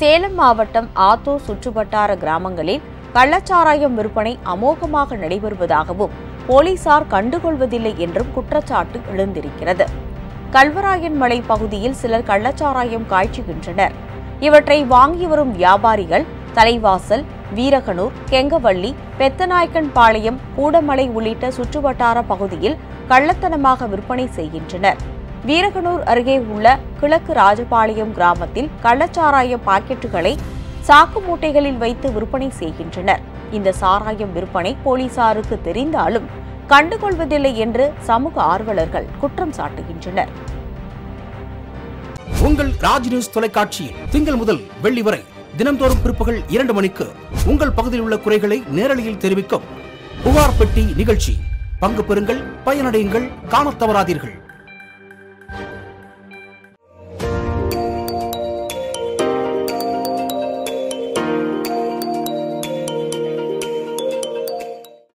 சேலம் மாவட்டம் ஆத்தூர் சுற்றுவட்டார கிராமங்களில் கள்ளச்சாராயம் விற்பனை அமோகமாக நடைபெறுவதாகவும் போலீசார் கண்டுகொள்வதில்லை என்றும் குற்றச்சாட்டு எழுந்திருக்கிறது கல்வராயன் மலை பகுதியில் சிலர் கள்ளச்சாராயம் காய்ச்சுகின்றனர் இவற்றை வாங்கி வரும் வியாபாரிகள் தலைவாசல் வீரகனூர் கெங்கவள்ளி பெத்தநாயக்கன் பாளையம் கூடமலை உள்ளிட்ட சுற்றுவட்டார பகுதியில் கள்ளத்தனமாக விற்பனை செய்கின்றனர் வீரகனூர் அருகே உள்ள கிழக்கு ராஜபாளையம் கிராமத்தில் கள்ளச்சாராய பாக்கெட்டுகளை சாக்கு மூட்டைகளில் வைத்து விற்பனை செய்கின்றனர் இந்த சாராயம் விற்பனை போலீசாருக்கு தெரிந்தாலும் கண்டுகொள்வதில்லை என்று சமூக ஆர்வலர்கள் குற்றம் சாட்டுகின்றனர் உங்கள் ராஜ் நியூஸ் தொலைக்காட்சியில் திங்கள் முதல் வெள்ளி வரை தினம்தோறும் பிற்பகல் இரண்டு மணிக்கு உங்கள் பகுதியில் உள்ள குறைகளை நேரலையில் தெரிவிக்கும் புகார் பெட்டி நிகழ்ச்சி பங்கு பெறுங்கள் பயனடையுங்கள் காணத் தவறாதீர்கள்